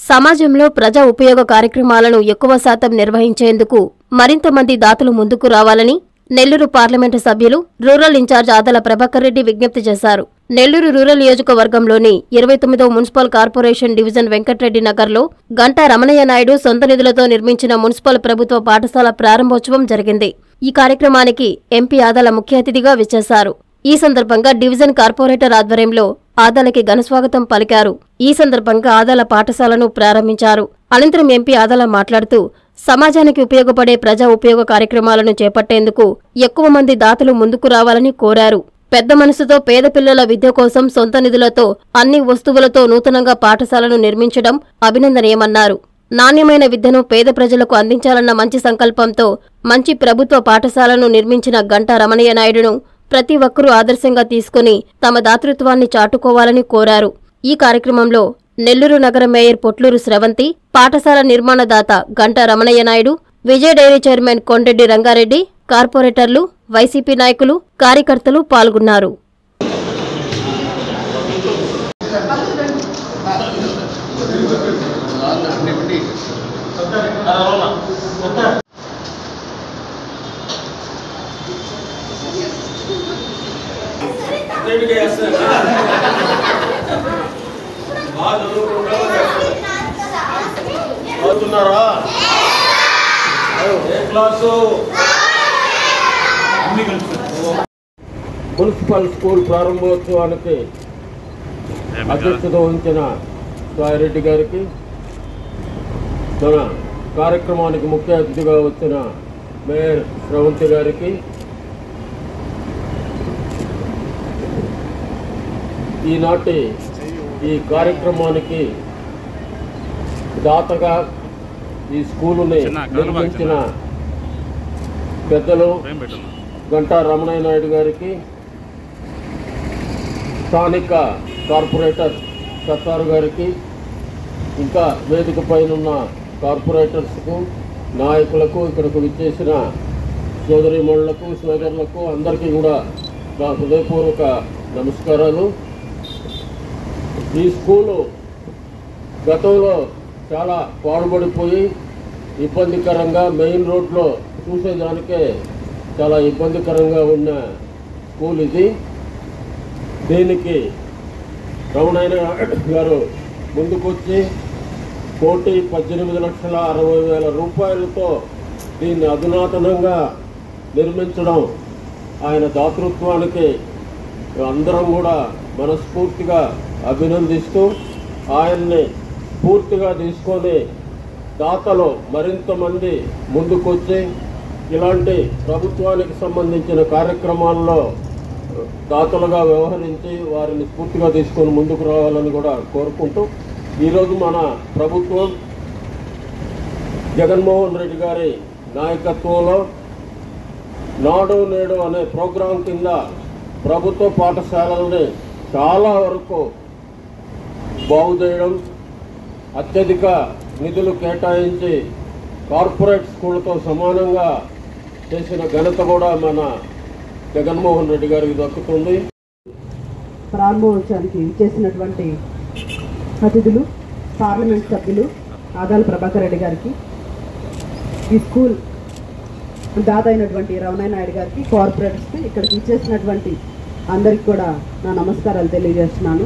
సమాజంలో ప్రజా ఉపయోగ కార్యక్రమాలను ఎక్కువ శాతం నిర్వహించేందుకు మరింత మంది దాతలు ముందుకు రావాలని నెల్లూరు పార్లమెంటు సభ్యులు రూరల్ ఇన్ఛార్జ్ ఆదల ప్రభాకర్ రెడ్డి విజ్ఞప్తి చేశారు నెల్లూరు రూరల్ నియోజకవర్గంలోని ఇరవై తొమ్మిదో మున్సిపల్ కార్పొరేషన్ డివిజన్ వెంకట్రెడ్డి నగర్లో గంటా రమణయ్య నాయుడు సొంత నిధులతో నిర్మించిన మున్సిపల్ ప్రభుత్వ పాఠశాల ప్రారంభోత్సవం జరిగింది ఈ కార్యక్రమానికి ఎంపీ ఆదల ముఖ్య అతిథిగా విచ్చేశారు ఈ సందర్భంగా డివిజన్ కార్పొరేటర్ ఆధ్వర్యంలో ఆదాలకి ఘనస్వాగతం పలికారు ఈ సందర్భంగా ఆదాల పాఠశాలను ప్రారంభించారు అనంతరం ఎంపీ ఆదాల మాట్లాడుతూ సమాజానికి ఉపయోగపడే ప్రజా ఉపయోగ కార్యక్రమాలను చేపట్టేందుకు ఎక్కువ మంది దాతలు ముందుకు రావాలని కోరారు పెద్ద మనసుతో పేద పిల్లల విద్య కోసం సొంత నిధులతో అన్ని వస్తువులతో నూతనంగా పాఠశాలను నిర్మించడం అభినందనీయమన్నారు నాణ్యమైన విద్యను పేద ప్రజలకు అందించాలన్న మంచి సంకల్పంతో మంచి ప్రభుత్వ పాఠశాలను నిర్మించిన గంటా రమణయ్య నాయుడును ప్రతి ఒక్కరూ ఆదర్శంగా తీసుకుని తమ దాతృత్వాన్ని చాటుకోవాలని కోరారు ఈ కార్యక్రమంలో నెల్లూరు నగర మేయర్ పొట్లూరు స్రవంతి పాఠశాల నిర్మాణదాత గంటా రమణయ్య నాయుడు విజయ డైరీ చైర్మన్ కొండెడ్డి రంగారెడ్డి కార్పొరేటర్లు వైసీపీ నాయకులు కార్యకర్తలు పాల్గొన్నారు చదువుతున్నారా ఏ క్లాసు మున్సిపల్ స్కూల్ ప్రారంభోత్సవానికి అధ్యక్షత వహించిన సాయిరెడ్డి గారికి మన కార్యక్రమానికి ముఖ్య అతిథిగా వచ్చిన మేయర్ శ్రవంతి గారికి ఈనాటి ఈ కార్యక్రమానికి దాతగా ఈ స్కూలుని నిర్మించిన పెద్దలు గంటా రమణయ్య నాయుడు గారికి స్థానిక కార్పొరేటర్ సత్తారు గారికి ఇంకా వేదిక పైన ఉన్న కార్పొరేటర్స్కు నాయకులకు ఇక్కడకు విచ్చేసిన సోదరిమణులకు సోదరులకు అందరికీ కూడా నా హృదయపూర్వక నమస్కారాలు ఈ స్కూలు గతంలో చాలా పాడుపడిపోయి ఇబ్బందికరంగా మెయిన్ రోడ్లో చూసేదానికే చాలా ఇబ్బందికరంగా ఉన్న స్కూల్ ఇది దీనికి రమణయ్య గారు ముందుకొచ్చి కోటి పద్దెనిమిది లక్షల అరవై వేల రూపాయలతో దీన్ని అధునాతనంగా నిర్మించడం ఆయన దాతృత్వానికి అందరం కూడా మనస్ఫూర్తిగా అభినందిస్తూ ఆయన్ని పూర్తిగా తీసుకొని దాతలు మరింత మంది ముందుకొచ్చి ఇలాంటి ప్రభుత్వానికి సంబంధించిన కార్యక్రమాల్లో దాతలుగా వ్యవహరించి వారిని స్ఫూర్తిగా తీసుకొని ముందుకు రావాలని కూడా కోరుకుంటూ ఈరోజు మన ప్రభుత్వం జగన్మోహన్ రెడ్డి గారి నాయకత్వంలో నాడు నేడు అనే ప్రోగ్రాం కింద ప్రభుత్వ పాఠశాలల్ని చాలా వరకు బాగు చేయడం అత్యధిక నిధులు కేటాయించి కార్పొరేట్ స్కూళ్ళతో సమానంగా చేసిన ఘనత కూడా మన జగన్మోహన్ రెడ్డి గారికి దక్కుతుంది ప్రారంభోత్సవానికి చేసినటువంటి అతిథులు పార్లమెంట్ సభ్యులు ఆదాల ప్రభాకర్ రెడ్డి గారికి ఈ స్కూల్ దాత అయినటువంటి రమణయ్య నాయుడు గారికి కార్పొరేటర్స్కి ఇక్కడికి ఇచ్చేసినటువంటి అందరికి కూడా నా నమస్కారాలు తెలియజేస్తున్నాను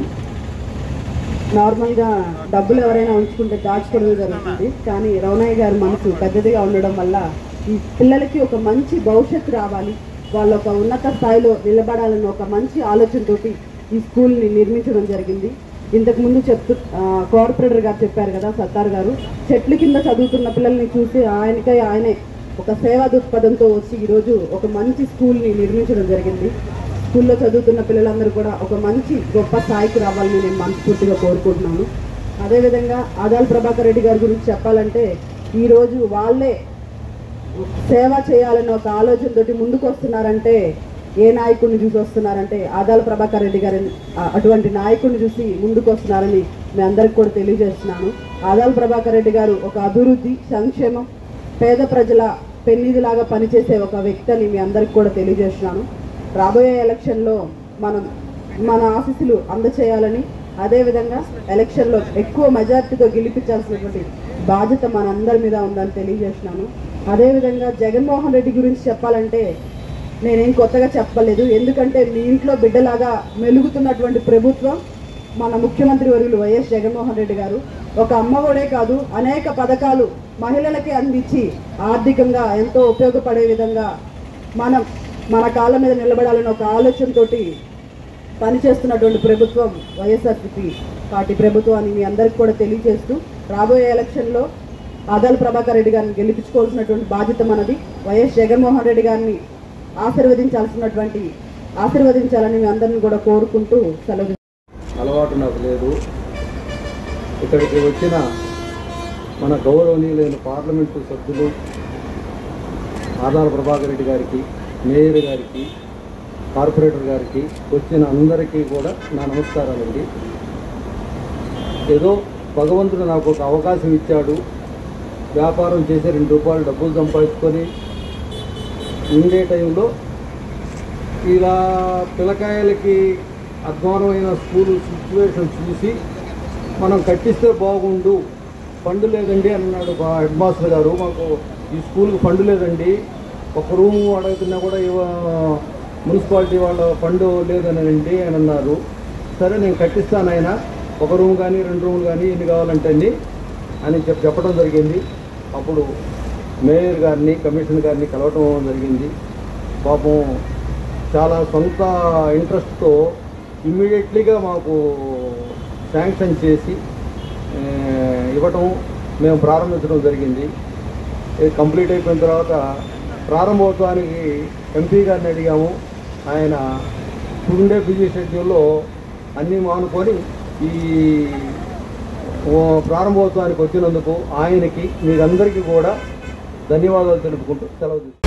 నార్మల్గా డబ్బులు ఎవరైనా ఉంచుకుంటే దాచుకోవడమే జరుగుతుంది కానీ రమణయ్య గారి మనసు పెద్దదిగా ఉండడం వల్ల ఈ పిల్లలకి ఒక మంచి భవిష్యత్తు రావాలి వాళ్ళు ఒక ఉన్నత స్థాయిలో నిలబడాలని ఒక మంచి ఆలోచనతోటి ఈ స్కూల్ని నిర్మించడం జరిగింది ఇంతకు ముందు చెప్తూ ఆ, కార్పొరేటర్ గారు చెప్పారు కదా సత్తార్ గారు చెట్ల కింద చదువుతున్న పిల్లల్ని చూసి ఆయనకై ఆయనే ఒక సేవా దృక్పథంతో వచ్చి ఈరోజు ఒక మంచి స్కూల్ని నిర్మించడం జరిగింది స్కూల్లో చదువుతున్న పిల్లలందరూ కూడా ఒక మంచి గొప్ప స్థాయికి రావాలని నేను మనస్ఫూర్తిగా కోరుకుంటున్నాను అదేవిధంగా ఆదాల్ ప్రభాకర్ రెడ్డి గారి గురించి చెప్పాలంటే ఈరోజు వాళ్ళే సేవ చేయాలన్న ఒక ఆలోచనతోటి ముందుకు వస్తున్నారంటే ఏ నాయకుడిని చూసి వస్తున్నారంటే ఆదాల ప్రభాకర్ రెడ్డి గారి ఆ- అటువంటి నాయకుడిని చూసి ముందుకు వస్తున్నారని మీ అందరికి కూడా తెలియజేస్తున్నాను ఆదాల ప్రభాకర్ రెడ్డి గారు ఒక అభివృద్ధి సంక్షేమం పేద ప్రజల పెన్నిధిలాగా పనిచేసే ఒక వ్యక్తి అని మీ అందరికి కూడా తెలియజేస్తున్నాను రాబోయే ఎలక్షన్లో మనం మన ఆఫీసులు అందచేయాలని అదేవిధంగా ఎలక్షన్లో ఎక్కువ మెజార్టీతో గెలిపించాల్సినటువంటి బాధ్యత మనందరి మీద ఉందని తెలియజేస్తున్నాను అదేవిధంగా జగన్మోహన్ రెడ్డి గురించి చెప్పాలంటే నేనేం కొత్తగా చెప్పలేదు ఎందుకంటే మీ ఇంట్లో బిడ్డలాగా మెలుగుతున్నటువంటి ప్రభుత్వం మన ముఖ్యమంత్రి వర్యులు వైఎస్ జగన్మోహన్ రెడ్డి గారు ఒక అమ్మఒడే కాదు అనేక పథకాలు మహిళలకి అందించి ఆర్థికంగా ఎంతో ఉపయోగపడే విధంగా మనం మన కాళ్ళ మీద నిలబడాలని ఒక ఆలోచనతోటి పనిచేస్తున్నటువంటి ప్రభుత్వం వైఎస్ఆర్సీపీ పార్టీ ప్రభుత్వం అని మీ అందరికి కూడా తెలియజేస్తూ రాబోయే ఎలక్షన్లో ఆదాల ప్రభాకర్ రెడ్డి గారిని గెలిపించుకోవాల్సినటువంటి బాధ్యత మనది వైఎస్ జగన్మోహన్ రెడ్డి గారిని ఆశీర్వదించాల్సినటువంటి ఆశీర్వదించాలని మీ అందరిని కూడా కోరుకుంటూ సెలవు అలవాటు నాకు లేదు ఇక్కడికి వచ్చిన మన గౌరవనీయులైన పార్లమెంటు సభ్యులు ఆదాల ప్రభాకర్ రెడ్డి గారికి మేయర్ గారికి కార్పొరేటర్ గారికి వచ్చిన అందరికీ కూడా నా నమస్కారాలండి ఏదో భగవంతుడు నాకు ఒక అవకాశం ఇచ్చాడు వ్యాపారం చేసి రెండు రూపాయలు డబ్బులు సంపాదించుకొని ఉండే టైంలో ఇలా పిల్లకాయలకి అధ్వానమైన స్కూల్ సిచ్యువేషన్ చూసి మనం కట్టిస్తే బాగుండు ఫండ్ లేదండి అన్నాడు మా హెడ్ మాస్టర్ గారు మాకు ఈ స్కూల్కి ఫండ్ లేదండి ఒక రూమ్ అడుగుతున్నా కూడా ఇవ- మున్సిపాలిటీ వాళ్ళ ఫండ్ లేదనండి అని అన్నారు సరే నేను కట్టిస్తాను ఆయన ఒక రూమ్ కానీ రెండు రూములు కానీ ఎన్ని కావాలంటే అన్ని అని చెప్పి చెప్పడం జరిగింది అప్పుడు మేయర్ గారిని కమిషనర్ గారిని కలవటం జరిగింది పాపం చాలా సొంత ఇంట్రెస్ట్తో ఇమ్మీడియట్లీగా మాకు శాంక్షన్ చేసి ఆ, ఇవ్వటం మేము ప్రారంభించడం జరిగింది ఇది కంప్లీట్ అయిపోయిన తర్వాత ప్రారంభోత్సవానికి ఎంపీ గారిని అడిగాము ఆయన ఇప్పుడుండే బిజీ షెడ్యూల్లో అన్నీ మానుకొని ఈ ఓ ప్రారంభోత్సవానికి వచ్చినందుకు ఆయనకి మీకందరికీ కూడా ధన్యవాదాలు తెలుపుకుంటూ సెలవు తీసుకుంటాను